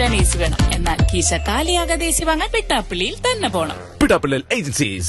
മാറ്റാൻ ഏസി വേണം എന്നാൽ കീശ കാലിയാകാതെ ഏസി വാങ്ങാൻ വെട്ടാപ്പള്ളിയിൽ തന്നെ പോണം Pitapillil Agencies.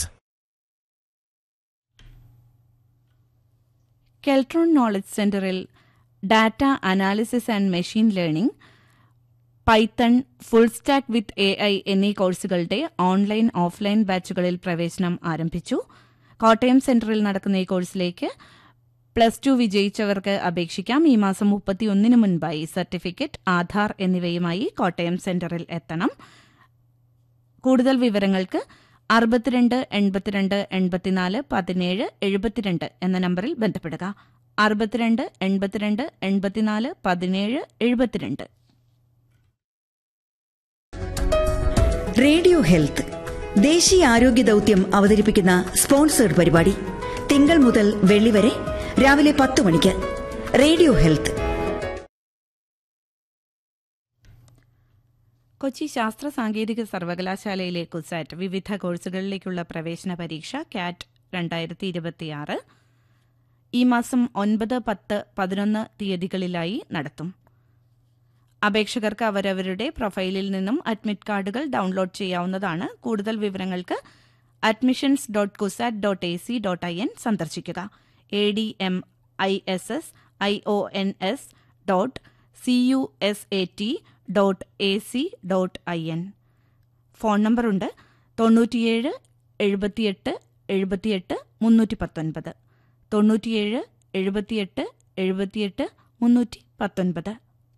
കെൽട്രോൺ നോളജ് സെന്ററിൽ data analysis and machine learning Python full stack with A I എന്നീ കോഴ്സുകളുടെ ഓൺലൈൻ ഓഫ്ലൈൻ ബാച്ചുകളിൽ പ്രവേശനം ആരംഭിച്ചു കോട്ടയം സെന്ററിൽ നടക്കുന്ന ഈ കോഴ്സിലേക്ക് പ്ലസ് ടു വിജയിച്ചവർക്ക് അപേക്ഷിക്കാം ഈ മാസം മുപ്പത്തിയൊന്നിന് മുൻപായി സർട്ടിഫിക്കറ്റ് ആധാർ എന്നിവയുമായി കോട്ടയം സെന്ററിൽ എത്തണം കൂടുതൽ വിവരങ്ങൾക്ക് അറുപത്തിരണ്ട് എൺപത്തിരണ്ട് എൺപത്തിനാല് പതിനേഴ് എഴുപത്തിരണ്ട് എന്ന നമ്പറിൽ ബന്ധപ്പെടുക അറുപത്തിരണ്ട് എൺപത്തിരണ്ട് എൺപത്തിനാല് പതിനേഴ് എഴുപത്തിരണ്ട് റേഡിയോ ഹെൽത്ത് ദേശീയ ആരോഗ്യ ദൗത്യം അവതരിപ്പിക്കുന്ന സ്പോൺസേഡ് പരിപാടി തിങ്കൾ മുതൽ വെള്ളി വരെ രാവിലെ പത്ത് മണിക്ക് റേഡിയോ ഹെൽത്ത് കൊച്ചി ശാസ്ത്ര സാങ്കേതിക സർവകലാശാലയിലെ കുസാറ്റ് വിവിധ കോഴ്സുകളിലേക്കുള്ള പ്രവേശന പരീക്ഷ കാറ്റ് രണ്ടായിരത്തി ഇരുപത്തിയാറ് ഈ മാസം ഒൻപത് പത്ത് പതിനൊന്ന് തീയതികളിലായി നടത്തും അപേക്ഷകർക്ക് അവരവരുടെ പ്രൊഫൈലിൽ നിന്നും അഡ്മിറ്റ് കാർഡുകൾ ഡൗൺലോഡ് ചെയ്യാവുന്നതാണ് കൂടുതൽ വിവരങ്ങൾക്ക് admissions dot CUSAT dot A C dot I N സന്ദർശിക്കുക A D M I S S I O N S dot C U S A T dot A C dot I N phone നമ്പറുണ്ട് തൊണ്ണൂറ്റിയേഴ് എഴുപത്തിയെട്ട് എഴുപത്തിയെട്ട് മുന്നൂറ്റി പത്തൊൻപത് തൊണ്ണൂറ്റിയേഴ് എഴുപത്തിയെട്ട് എഴുപത്തിയെട്ട് മുന്നൂറ്റി പത്തൊൻപത്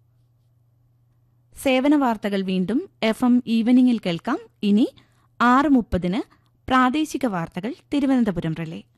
സേവന വാർത്തകൾ വീണ്ടും എഫ് എം ഈവനിങ്ങിൽ കേൾക്കാം ഇനി ആറ് മുപ്പതിന് പ്രാദേശിക വാർത്തകൾ തിരുവനന്തപുരം റിലേ